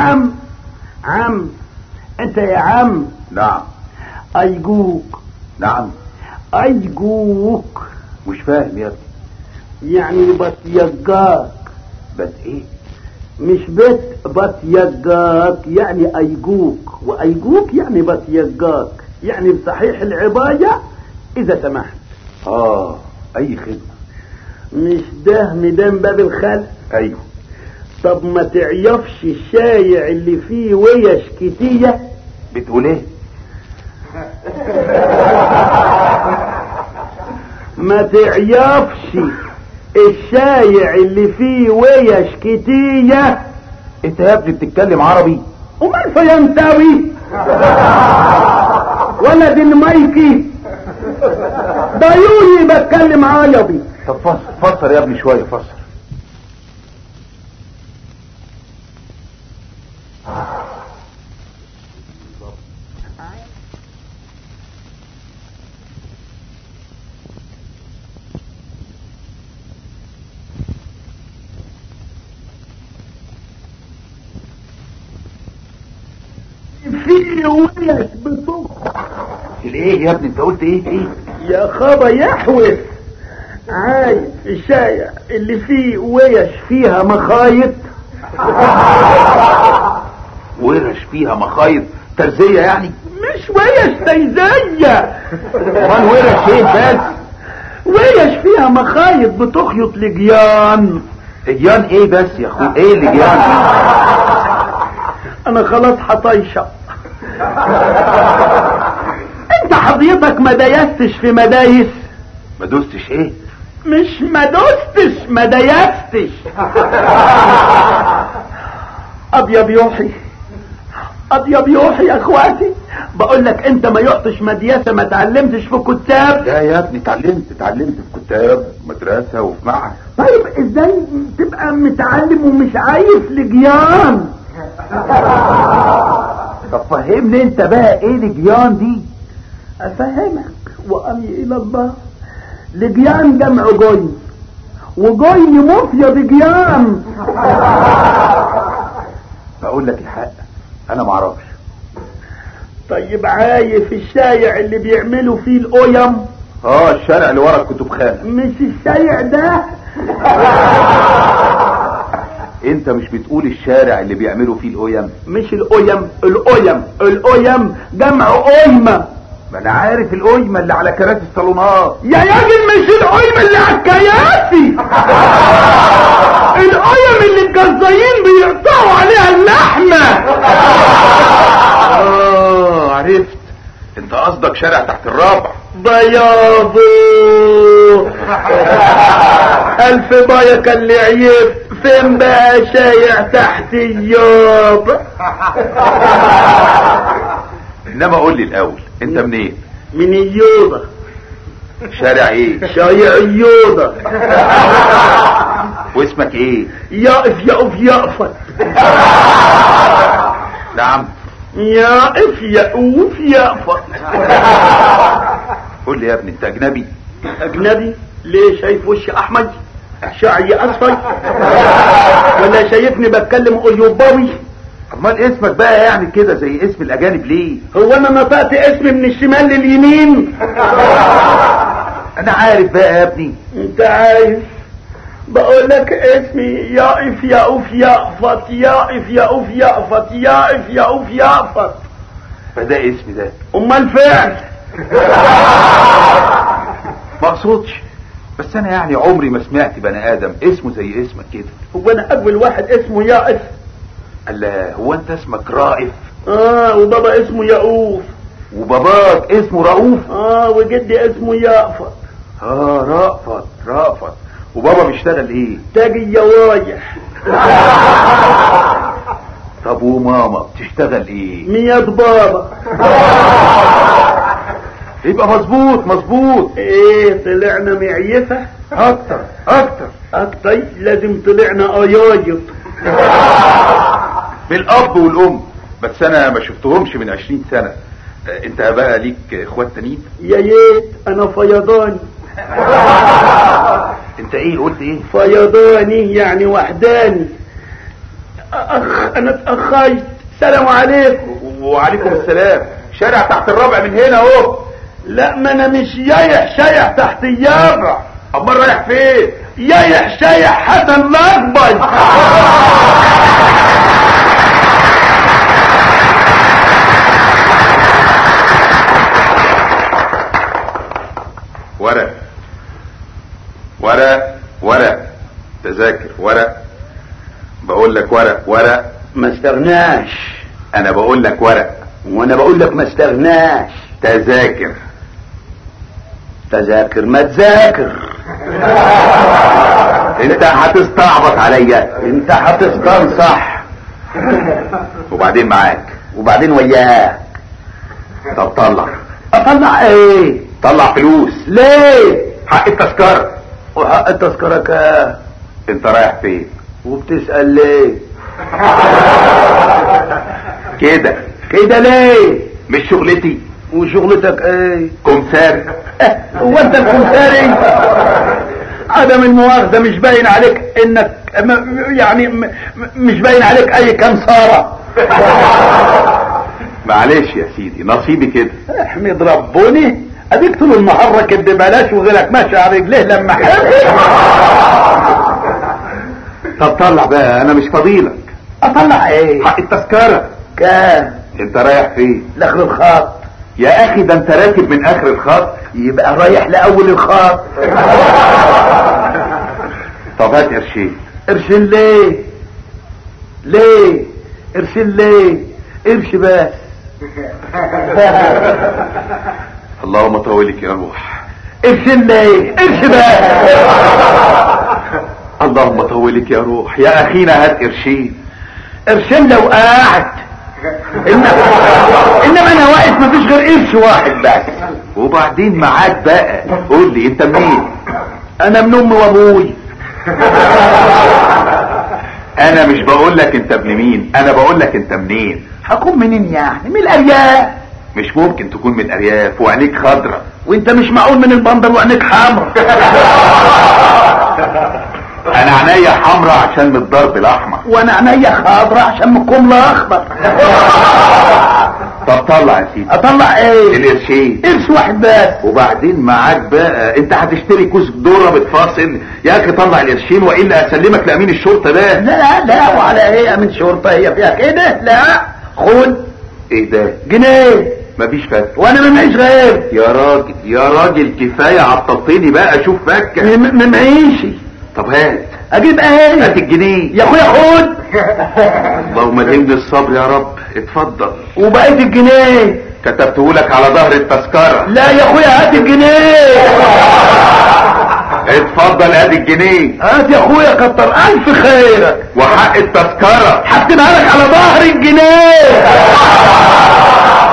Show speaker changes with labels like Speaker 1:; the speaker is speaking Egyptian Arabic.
Speaker 1: عم عم انت يا عم
Speaker 2: نعم
Speaker 1: ايجوك
Speaker 2: نعم
Speaker 1: ايجوك
Speaker 2: مش فاهم يا ابني
Speaker 1: يعني بتيجاك
Speaker 2: بس ايه
Speaker 1: مش بت بتيجاك يعني ايجوك وايجوك يعني بتيجاك يعني بصحيح العباية اذا سمحت
Speaker 2: اه اي خدمة
Speaker 1: مش ده ميدان باب الخلق
Speaker 2: ايوه
Speaker 1: طب ما تعيفش الشايع اللي فيه ويش كتية
Speaker 2: بتقول ايه
Speaker 1: ما تعيفش الشايع اللي فيه ويش كتية
Speaker 2: انت يا ابني بتتكلم عربي
Speaker 1: ومال فينتوي ولا دنمايكي ضيوني بتكلم عربي
Speaker 2: طب فسر فسر يا ابني شوية فسر
Speaker 1: فيه ويش بصوت
Speaker 2: الايه يا ابني انت قلت ايه ايه
Speaker 1: يا خبا يحوس عايز الشايع اللي فيه ويش فيها مخايط
Speaker 2: ورش فيها مخايط ترزية يعني
Speaker 1: مش ويش تيزية
Speaker 2: امال ورش ايه بس
Speaker 1: ويش فيها مخايط بتخيط لجيان
Speaker 2: اجيان ايه بس يا اخو ايه اللي جيان
Speaker 1: انا خلاص حطيشة انت حضرتك ما دايستش في مدايس
Speaker 2: ما دوستش ايه
Speaker 1: مش ما دوستش ما دايستش ابيض يوحي ابيض يوحي يا اخواتي بقول لك انت ما يعطش مدياسه ما تعلمتش في كتاب
Speaker 2: لا يا ابني اتعلمت اتعلمت في كتاب مدرسة وفي معهد
Speaker 1: طيب ازاي تبقى متعلم ومش عايز لجيان
Speaker 2: طب فهمني انت بقى ايه الجيان دي
Speaker 1: افهمك وامي الى الله لجيان جمع جوي وجوي مفيد جيان
Speaker 2: بقول لك الحق انا معرفش
Speaker 1: طيب عايف الشايع اللي بيعملوا فيه الاويم
Speaker 2: اه الشارع اللي ورا الكتب خانة
Speaker 1: مش الشايع ده
Speaker 2: انت مش بتقول الشارع اللي بيعملوا فيه الاويم
Speaker 1: مش الاويم الاويم الاويم جمع اويمة
Speaker 2: ما انا عارف الاويمة اللي على كراسي الصالونات
Speaker 1: يا راجل مش الاويم اللي على الكياسي الاويم اللي الجزايين بيقطعوا عليها اللحمة
Speaker 2: اه عرفت انت قصدك شارع تحت الرابع
Speaker 1: بياضو الف بايك اللي عيب فين بقى شايع تحت اليوب
Speaker 2: انما قول لي الاول انت منين
Speaker 1: من اليوضة
Speaker 2: شارع ايه
Speaker 1: شايع اليوضة
Speaker 2: واسمك ايه
Speaker 1: يقف يقف يقفت
Speaker 2: نعم
Speaker 1: يقف يقوف يقفت
Speaker 2: قول لي يا ابني انت اجنبي
Speaker 1: اجنبي ليه شايف وشي احمد شعري اصفر ولا شايفني بتكلم ايوباوي
Speaker 2: امال اسمك بقى يعني كده زي اسم الاجانب ليه
Speaker 1: هو انا نطقت اسمي من الشمال لليمين
Speaker 2: انا عارف بقى يا ابني
Speaker 1: انت عارف بقول لك اسمي يقف يقف يقفط يقف يقف يقفط يقف يقف يقفط
Speaker 2: فده اسمي ده
Speaker 1: امال فعل
Speaker 2: ما اقصدش بس انا يعني عمري ما سمعت بني ادم اسمه زي اسمك كده
Speaker 1: هو انا اول واحد اسمه يقف
Speaker 2: قال هو انت اسمك رائف
Speaker 1: اه وبابا اسمه يقوف
Speaker 2: وباباك اسمه رؤوف
Speaker 1: اه وجدي اسمه يقفط
Speaker 2: اه رأفت رأفت وبابا بيشتغل ايه
Speaker 1: تاجي الجوايح
Speaker 2: طب وماما بتشتغل ايه
Speaker 1: مياد بابا
Speaker 2: يبقى مظبوط مظبوط
Speaker 1: ايه طلعنا معيفة
Speaker 2: اكتر اكتر
Speaker 1: اكتر لازم طلعنا اياجط
Speaker 2: بالاب والام بس انا ما شفتهمش من عشرين سنة آه، انت بقى ليك اخوات تانيين
Speaker 1: يا ريت انا فيضاني
Speaker 2: انت ايه قلت ايه
Speaker 1: فيضاني يعني وحداني اخ انا اتاخرت السلام عليكم
Speaker 2: وعليكم السلام شارع تحت الرابع من هنا اهو
Speaker 1: لا ما انا مش يايح شايح تحت اليابع
Speaker 2: امال رايح فين
Speaker 1: يايح شايح حسن الاكبر
Speaker 2: ورق ورق ورق تذاكر ورق بقول لك ورق ورق
Speaker 1: ما استغناش
Speaker 2: انا بقول لك ورق
Speaker 1: وانا بقول لك ما استغناش
Speaker 2: تذاكر
Speaker 1: تذاكر ما تذاكر
Speaker 2: انت هتستعبط عليا
Speaker 1: انت هتستنصح
Speaker 2: وبعدين معاك
Speaker 1: وبعدين وياك
Speaker 2: طب طلع
Speaker 1: اطلع ايه
Speaker 2: طلع فلوس
Speaker 1: ليه
Speaker 2: حق التذكرة
Speaker 1: وحق التذكرة كام
Speaker 2: انت رايح فين
Speaker 1: وبتسأل ليه
Speaker 2: كده
Speaker 1: كده ليه
Speaker 2: مش شغلتي
Speaker 1: وشغلتك ايه
Speaker 2: كمثال
Speaker 1: اه، هو انت الكمثاري عدم المؤاخذة مش باين عليك انك م- يعني م- مش باين عليك اي كمثارة
Speaker 2: معلش يا سيدي نصيبي كده
Speaker 1: احمد ربوني اديك طول النهار راكب ببلاش وغيرك ماشي على رجليه لما حب
Speaker 2: طب طلع بقى انا مش فضيلك
Speaker 1: اطلع ايه
Speaker 2: حق التذكرة
Speaker 1: كام
Speaker 2: انت رايح فين
Speaker 1: لاخر الخط
Speaker 2: يا اخي ده انت راكب من اخر الخط
Speaker 1: يبقى رايح لاول الخط
Speaker 2: طب هات قرشين
Speaker 1: قرشين ليه ليه قرشين ليه قرش بس
Speaker 2: اللهم طولك يا روح
Speaker 1: قرشين ليه قرش بس
Speaker 2: اللهم طولك يا روح يا اخينا هات قرشين
Speaker 1: قرشين لو قاعد إنما, انما انا واقف مفيش غير قرش واحد بس
Speaker 2: وبعدين معاك بقى قول لي انت منين
Speaker 1: انا من امي وابوي
Speaker 2: انا مش بقول لك انت ابن مين انا بقول لك انت منين
Speaker 1: هكون منين يعني من الارياف
Speaker 2: مش ممكن تكون من ارياف وعينيك خضرة
Speaker 1: وانت مش معقول من البندر وعينيك حمرا
Speaker 2: انا عينيا حمرا عشان من الضرب الاحمر
Speaker 1: وانا عينيا خضرا عشان من الكمل اخضر
Speaker 2: طب طلع يا سيدي
Speaker 1: اطلع ايه
Speaker 2: القرشين
Speaker 1: قرش واحد بس
Speaker 2: وبعدين معاك بقى انت هتشتري كوز ذره بتفاصل يا اخي طلع القرشين والا اسلمك لامين الشرطه ده
Speaker 1: لا لا وعلى ايه من شرطة هي فيها كده لا خد
Speaker 2: ايه ده
Speaker 1: جنيه
Speaker 2: مفيش فك
Speaker 1: وانا ما معيش غير
Speaker 2: يا راجل يا راجل كفايه عطلتني بقى شوف فكه
Speaker 1: ما معيشي
Speaker 2: طب هات
Speaker 1: اجيب
Speaker 2: هات
Speaker 1: ايه
Speaker 2: الجنيه
Speaker 1: يا اخويا خد
Speaker 2: اللهم اديني الصبر يا رب اتفضل
Speaker 1: وبقيت الجنيه
Speaker 2: كتبته لك على ظهر التذكره
Speaker 1: لا يا اخويا هات الجنيه
Speaker 2: اتفضل ادي الجنيه
Speaker 1: هات يا اخويا كتر الف خيرك
Speaker 2: وحق التذكره
Speaker 1: هكتبها لك على ظهر الجنيه